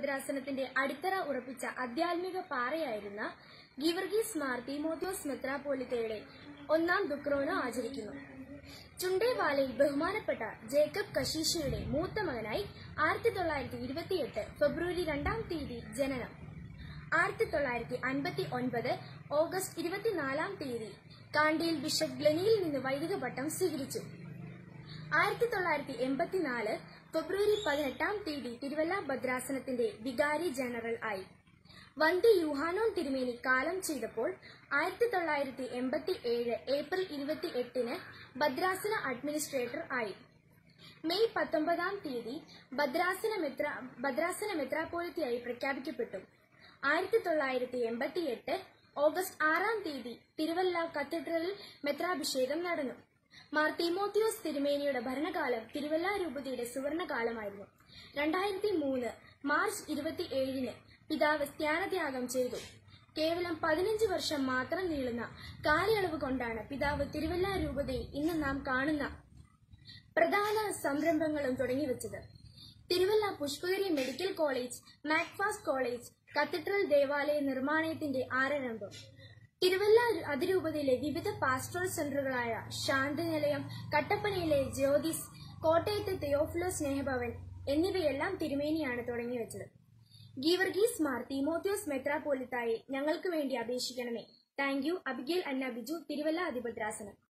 ഭദ്രാസനത്തിന്റെ അടിത്തറ ഉറപ്പിച്ച ആധ്യാത്മിക പാറയായിരുന്ന ഗീവർഗീസ് മാർ തീമോത്യോസ് മെത്രാപോലിത്തയുടെ ഒന്നാം ദുക്രോനോ ആചരിക്കുന്നു ചുണ്ടേവാലയിൽ ബഹുമാനപ്പെട്ട ജേക്കബ് കശീഷയുടെ മൂത്ത മകനായി ആയിരത്തി തൊള്ളായിരത്തി ഇരുപത്തിയെട്ട് ഫെബ്രുവരി രണ്ടാം തീയതി ജനനം ആയിരത്തി തൊള്ളായിരത്തി അൻപത്തി ഒൻപത് ഓഗസ്റ്റ് ഇരുപത്തിനാലാം തീയതി കാണ്ടിയിൽ ബിഷപ്പ് ഗ്ലെനിയിൽ നിന്ന് വൈദിക പട്ടം സ്വീകരിച്ചു ആയിരത്തി തൊള്ളായിരത്തി എൺപത്തിനാല് ഫെബ്രുവരി പതിനെട്ടാം തീയതി തിരുവല്ല ഭദ്രാസനത്തിന്റെ വികാരി ജനറൽ ആയി വന്തി യുഹാനോൻ തിരുമേനി കാലം ചെയ്തപ്പോൾ ആയിരത്തി തൊള്ളായിരത്തി എൺപത്തി ഏഴ് ഏപ്രിൽ ഇരുപത്തി എട്ടിന് ഭദ്രാസന അഡ്മിനിസ്ട്രേറ്റർ ആയി മെയ് പത്തൊമ്പതാം തീയതി ഭദ്രാസന മെത്ര ഭദ്രാസന മെത്രാപ്പോലിത്തയായി പ്രഖ്യാപിക്കപ്പെട്ടു ആയിരത്തി തൊള്ളായിരത്തി എൺപത്തി എട്ട് ഓഗസ്റ്റ് ആറാം തീയതി തിരുവല്ല കത്തീഡ്രലിൽ മെത്രാഭിഷേകം നടന്നു മാർ തീമോത്തിയോസ് തിരുമേനിയുടെ ഭരണകാലം തിരുവല്ല രൂപതയുടെ സുവർണകാലമായിരുന്നു രണ്ടായിരത്തി മൂന്ന് മാർച്ച് ഇരുപത്തി ഏഴിന് പിതാവ് സ്ഥാനത്യാഗം ചെയ്തു കേവലം പതിനഞ്ച് വർഷം മാത്രം നീളുന്ന കാലയളവ് കൊണ്ടാണ് പിതാവ് തിരുവല്ല രൂപതയിൽ ഇന്ന് നാം കാണുന്ന പ്രധാന സംരംഭങ്ങളും തുടങ്ങിവെച്ചത് Thiruvalla Pushpagiri medical college MACFAST college cathedral ദേവാലയ നിർമ്മാണത്തിന്റെ ആരംഭം തിരുവല്ല അതിരൂപതയിലെ വിവിധ പാസ്റ്ററൽ സെന്ററുകളായ ശാന്തിനിലയം കട്ടപ്പനയിലെ ജ്യോതിസ് കോട്ടയത്തെ തെയോഫിലോ സ്നേഹഭവൻ എന്നിവയെല്ലാം തിരുമേനിയാണ് തുടങ്ങിവെച്ചത് ഗീവർഗീസ് മാർ തീമോത്യോസ് മെത്രാപോലിത്തായി ഞങ്ങൾക്ക് വേണ്ടി അപേക്ഷിക്കണമേ thank you Abigail Anna Biju Thiruvalla അതിഭദ്രാസനം